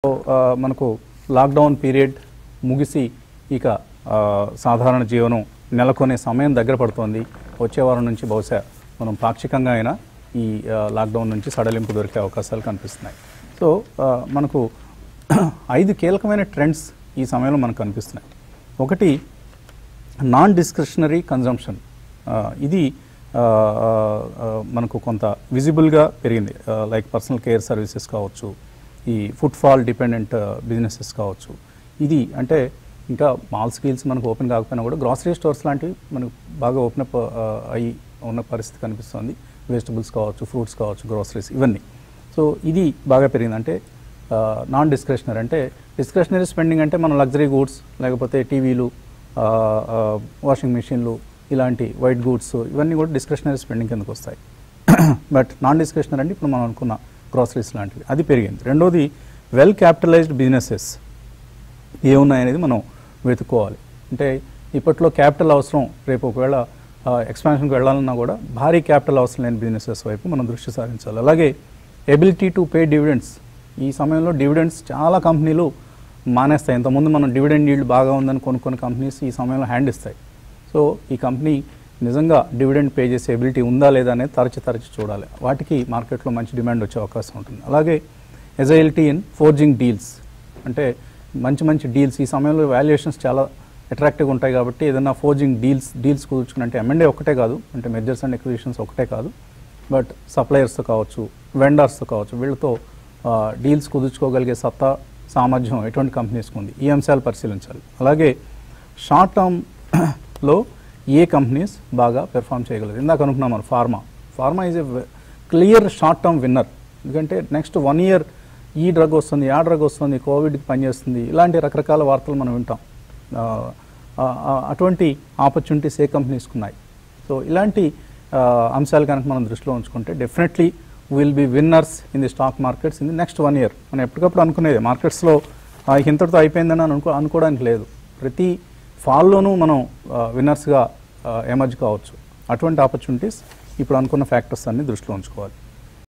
ఆ, మనకు lockdown period ముగిసి ఇక ఆ, సాధారణ జీవనం నెలకొనే సమయం దగ్గర పడుతోంది వచ్చే వారం నుంచి బహుశా మనం పాక్షికంగా అయినా ఈ ఆ, లాక్డౌన్ నుంచి సడలింపు దొరికే అవకాశాలు కనిపిస్తున్నాయి సో ఆ, మనకు ఐదు కీలకమైన ట్రెండ్స్ ఈ సమయంలో మనకు కనిపిస్తున్నాయి ఒకటి నాన్ డిస్క్రిషనరీ కన్జంప్షన్ ఇది ఆ, ఆ, ఆ, మనకు కొంత విజిబుల్గా పెరిగింది లైక్ పర్సనల్ కేర్ సర్వీసెస్ కావచ్చు ఈ ఫుట్ఫాల్ డిపెండెంట్ బిజినెసెస్ కావచ్చు ఇది అంటే ఇంకా మాల్ స్కీల్స్ మనకు ఓపెన్ కాకపోయినా కూడా గ్రాసరీ స్టోర్స్ లాంటివి మనకు బాగా ఓపెన్ అప్ అయ్యి ఉన్న పరిస్థితి కనిపిస్తుంది వెజిటబుల్స్ కావచ్చు ఫ్రూట్స్ కావచ్చు గ్రాసరీస్ ఇవన్నీ సో ఇది బాగా పెరిగింది అంటే నాన్ డిస్క్రిషనరీ అంటే డిస్క్రిషనరీ స్పెండింగ్ అంటే మన లగ్జరీ గూడ్స్ లేకపోతే టీవీలు వాషింగ్ మెషిన్లు ఇలాంటి వైట్ గూడ్స్ ఇవన్నీ కూడా డిస్క్రిషనరీ స్పెండింగ్ కిందకు వస్తాయి బట్ నాన్ డిస్క్రిషనరీ అంటే ఇప్పుడు మనం అనుకున్న గ్రాసరీస్ లాంటివి అది పెరిగింది రెండోది వెల్ క్యాపిటలైజ్డ్ బిజినెసెస్ ఏమున్నాయనేది మనం వెతుక్కోవాలి అంటే ఇప్పట్లో క్యాపిటల్ అవసరం రేపు ఒకవేళ ఎక్స్పాన్షన్కి వెళ్ళాలన్నా కూడా భారీ క్యాపిటల్ అవసరం లేని బిజినెసెస్ వైపు మనం దృష్టి సారించాలి అలాగే ఎబిలిటీ టు పే డివిడెండ్స్ ఈ సమయంలో డివిడెండ్స్ చాలా కంపెనీలు మానేస్తాయి ఇంతకుముందు మనం డివిడెండ్ ఈల్డ్ బాగా ఉందని కొనుక్కున్న కంపెనీస్ ఈ సమయంలో హ్యాండ్ ఇస్తాయి సో ఈ కంపెనీ నిజంగా డివిడెండ్ పే చేసే ఎబిలిటీ ఉందా లేదా అనేది తరచి తరచి చూడాలి వాటికి మార్కెట్లో మంచి డిమాండ్ వచ్చే అవకాశం ఉంటుంది అలాగే ఎజైలిటీ ఇన్ ఫోర్జింగ్ డీల్స్ అంటే మంచి మంచి డీల్స్ ఈ సమయంలో వాల్యుయేషన్స్ చాలా అట్రాక్టివ్గా ఉంటాయి కాబట్టి ఏదైనా ఫోర్జింగ్ డీల్స్ డీల్స్ కుదుర్చుకుని అంటే ఎంఎండే ఒకటే కాదు అంటే మెజర్స్ అండ్ ఎక్విజిషన్స్ ఒకటే కాదు బట్ సప్లయర్స్తో కావచ్చు వెండర్స్తో కావచ్చు వీళ్ళతో డీల్స్ కుదుర్చుకోగలిగే సత్తా సామర్థ్యం ఎటువంటి కంపెనీస్కి ఉంది ఈ అంశాలు పరిశీలించాలి అలాగే షార్ట్ టర్మ్లో ఏ కంపెనీస్ బాగా పెర్ఫామ్ చేయగలరు ఇందాక అనుకున్నాం మనం pharma pharma is a clear short term winner ఎందుకంటే నెక్స్ట్ వన్ ఇయర్ ఈ డ్రగ్ వస్తుంది ఆ డ్రగ్ వస్తుంది కోవిడ్కి పనిచేస్తుంది ఇలాంటి రకరకాల వార్తలు మనం వింటాం ఆ, ఆ, ఆ, అటువంటి ఆపర్చునిటీస్ ఏ కంపెనీస్కి ఉన్నాయి సో ఇలాంటి ఆ, అంశాలు కనుక మనం దృష్టిలో ఉంచుకుంటే definitely will be winners in the stock markets in the next one year మనం ఎప్పటికప్పుడు అనుకునేది మార్కెట్స్లో ఇంతటితో అయిపోయిందని అనుకో అనుకోవడానికి లేదు ప్రతి ఫాల్లోనూ మనం విన్నర్స్గా ఎమర్జ్ కావచ్చు అటువంటి ఆపర్చునిటీస్ ఇప్పుడు అనుకున్న ఫ్యాక్టర్స్ అన్ని దృష్టిలో ఉంచుకోవాలి